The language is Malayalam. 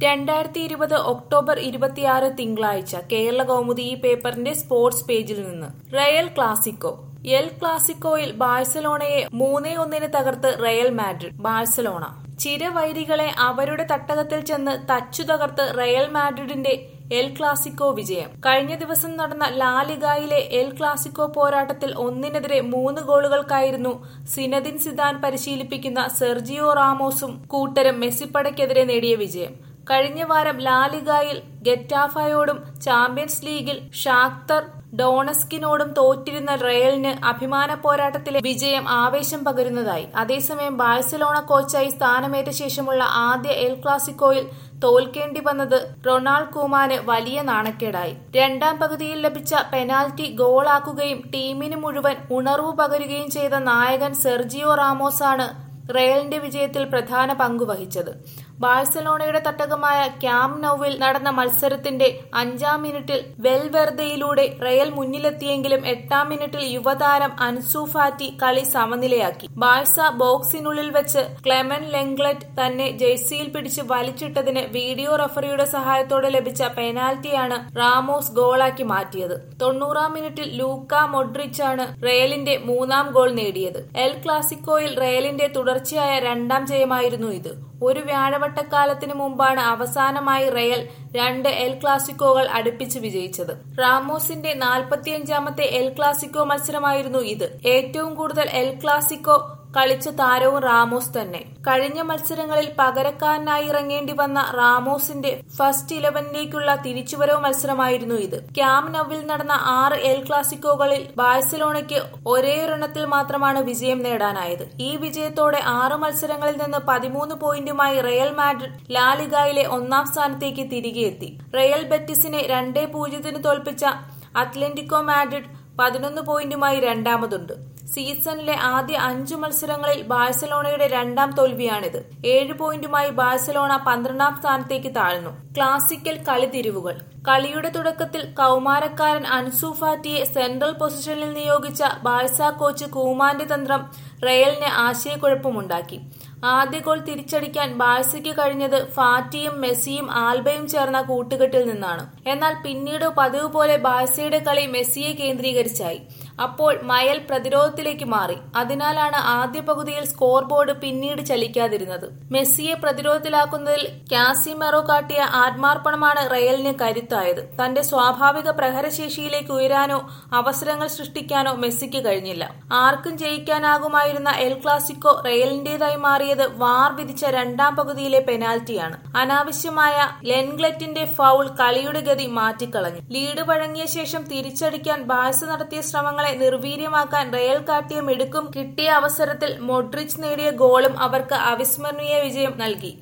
രണ്ടായിരത്തി ഇരുപത് ഒക്ടോബർ ഇരുപത്തിയാറ് തിങ്കളാഴ്ച കേരള കൗമുദി ഈ പേപ്പറിന്റെ സ്പോർട്സ് പേജിൽ നിന്ന് റയൽ ക്ലാസിക്കോ എൽ ക്ലാസിക്കോയിൽ ബാഴ്സലോണയെ മൂന്നേ ഒന്നിന് തകർത്ത് റയൽ മാഡ്രിഡ് ബാഴ്സലോണ ചിരവൈരികളെ അവരുടെ തട്ടകത്തിൽ ചെന്ന് തച്ചു തകർത്ത് റയൽ മാഡ്രിഡിന്റെ എൽ ക്ലാസിക്കോ വിജയം കഴിഞ്ഞ ദിവസം നടന്ന ലാലിഗായിലെ എൽ ക്ലാസിക്കോ പോരാട്ടത്തിൽ ഒന്നിനെതിരെ മൂന്ന് ഗോളുകൾക്കായിരുന്നു സിനദിൻ സിദാൻ പരിശീലിപ്പിക്കുന്ന സെർജിയോ റാമോസും കൂട്ടരും മെസ്സിപ്പടയ്ക്കെതിരെ നേടിയ വിജയം കഴിഞ്ഞ വാരം ലാലിഗായിൽ ഗെറ്റാഫയോടും ചാമ്പ്യൻസ് ലീഗിൽ ഷാക്തർ ഡോണസ്കിനോടും തോറ്റിരുന്ന റയലിന് അഭിമാന പോരാട്ടത്തിലെ വിജയം ആവേശം പകരുന്നതായി അതേസമയം ബാഴ്സലോണ കോച്ചായി സ്ഥാനമേറ്റ ശേഷമുള്ള ആദ്യ എൽ ക്ലാസിക്കോയിൽ തോൽക്കേണ്ടി വന്നത് റൊണാൾഡ് കുമാന് വലിയ നാണക്കേടായി രണ്ടാം പകുതിയിൽ ലഭിച്ച പെനാൽറ്റി ഗോളാക്കുകയും ടീമിന് മുഴുവൻ ഉണർവ് പകരുകയും ചെയ്ത നായകൻ സെർജിയോ റാമോസാണ് റയലിന്റെ വിജയത്തിൽ പ്രധാന പങ്കുവഹിച്ചത് ബാഴ്സലോണയുടെ തട്ടകമായ ക്യാം നൌവിൽ നടന്ന മത്സരത്തിന്റെ അഞ്ചാം മിനിറ്റിൽ വെൽവെർദയിലൂടെ റയൽ മുന്നിലെത്തിയെങ്കിലും എട്ടാം മിനിറ്റിൽ യുവതാരം അൻസു ഫാറ്റി കളി സമനിലയാക്കി ബാഴ്സ ബോക്സിനുള്ളിൽ വെച്ച് ക്ലെമൻ ലെങ്ക്ലറ്റ് തന്നെ ജേഴ്സിയിൽ പിടിച്ച് വലിച്ചിട്ടതിന് വീഡിയോ റഫറിയുടെ സഹായത്തോടെ ലഭിച്ച പെനാൽറ്റിയാണ് റാമോസ് ഗോളാക്കി മാറ്റിയത് തൊണ്ണൂറാം മിനിറ്റിൽ ലൂക്ക മൊഡ്രിച്ചാണ് റയലിന്റെ മൂന്നാം ഗോൾ നേടിയത് എൽ ക്ലാസിക്കോയിൽ റയലിന്റെ തുടർച്ചയായ രണ്ടാം ജയമായിരുന്നു ഇത് ഒരു വ്യാഴവട്ടക്കാലത്തിന് മുമ്പാണ് അവസാനമായി റയൽ രണ്ട് എൽ ക്ലാസിക്കോകൾ അടുപ്പിച്ച് വിജയിച്ചത് റാമോസിന്റെ നാൽപ്പത്തിയഞ്ചാമത്തെ എൽ ക്ലാസിക്കോ മത്സരമായിരുന്നു ഇത് ഏറ്റവും കൂടുതൽ എൽ ക്ലാസിക്കോ കളിച്ച താരവും റാമോസ് തന്നെ കഴിഞ്ഞ മത്സരങ്ങളിൽ പകരക്കാരനായി ഇറങ്ങേണ്ടി വന്ന റാമോസിന്റെ ഫസ്റ്റ് ഇലവനിലേക്കുള്ള തിരിച്ചുവരവ് മത്സരമായിരുന്നു ഇത് ക്യാം നവിൽ നടന്ന ആറ് എൽ ക്ലാസിക്കോകളിൽ ബാഴ്സലോണയ്ക്ക് ഒരേയൊരെണ്ണത്തിൽ മാത്രമാണ് വിജയം നേടാനായത് ഈ വിജയത്തോടെ ആറ് മത്സരങ്ങളിൽ നിന്ന് പതിമൂന്ന് പോയിന്റുമായി റയൽ മാഡ്രിഡ് ലാലിഗായിലെ ഒന്നാം സ്ഥാനത്തേക്ക് തിരികെ എത്തി റയൽ ബെറ്റിസിനെ രണ്ടേ പൂജ്യത്തിന് തോൽപ്പിച്ച അത്ലന്റിക്കോ മാഡ്രിഡ് പതിനൊന്ന് പോയിന്റുമായി രണ്ടാമതുണ്ട് സീസണിലെ ആദ്യ അഞ്ചു മത്സരങ്ങളിൽ ബാഴ്സലോണയുടെ രണ്ടാം തോൽവിയാണിത് ഏഴ് പോയിന്റുമായി ബാഴ്സലോണ പന്ത്രണ്ടാം സ്ഥാനത്തേക്ക് താഴ്ന്നു ക്ലാസിക്കൽ കളിതിരിവുകൾ കളിയുടെ തുടക്കത്തിൽ കൗമാരക്കാരൻ അൻസു ഫാറ്റിയെ സെൻട്രൽ പൊസിഷനിൽ നിയോഗിച്ച ബാഴ്സ കോച്ച് കൂമാന്റെ തന്ത്രം റയലിന് ആശയക്കുഴപ്പമുണ്ടാക്കി ആദ്യ ഗോൾ തിരിച്ചടിക്കാൻ ബാഴ്സയ്ക്ക് കഴിഞ്ഞത് ഫാറ്റിയും മെസ്സിയും ആൽബയും ചേർന്ന കൂട്ടുകെട്ടിൽ നിന്നാണ് എന്നാൽ പിന്നീട് പതിവ് പോലെ ബാഴ്സയുടെ കളി മെസ്സിയെ കേന്ദ്രീകരിച്ചായി അപ്പോൾ മയൽ പ്രതിരോധത്തിലേക്ക് മാറി അതിനാലാണ് ആദ്യ പകുതിയിൽ സ്കോർ ബോർഡ് പിന്നീട് ചലിക്കാതിരുന്നത് മെസ്സിയെ പ്രതിരോധത്തിലാക്കുന്നതിൽ കാസിമെറോ കാട്ടിയ ആത്മാർപ്പണമാണ് റയലിന് കരുത്തായത് തന്റെ സ്വാഭാവിക പ്രഹരശേഷിയിലേക്ക് ഉയരാനോ അവസരങ്ങൾ സൃഷ്ടിക്കാനോ മെസ്സിക്ക് കഴിഞ്ഞില്ല ആർക്കും ജയിക്കാനാകുമായിരുന്ന എൽ ക്ലാസിക്കോ റയലിന്റേതായി മാറിയത് വാർ വിധിച്ച രണ്ടാം പകുതിയിലെ പെനാൽറ്റിയാണ് അനാവശ്യമായ ലെൻഗ്ലറ്റിന്റെ ഫൗൾ കളിയുടെ ഗതി മാറ്റിക്കളഞ്ഞു ലീഡ് വഴങ്ങിയ ശേഷം തിരിച്ചടിക്കാൻ ബാഴ്സ നടത്തിയ ശ്രമങ്ങളെ നിർവീര്യമാക്കാൻ റയൽ കാട്ടിയ മിടുക്കും കിട്ടിയ അവസരത്തിൽ മൊഡ്രിച്ച് നേടിയ ഗോളും അവർക്ക് അവിസ്മരണീയ വിജയം നൽകി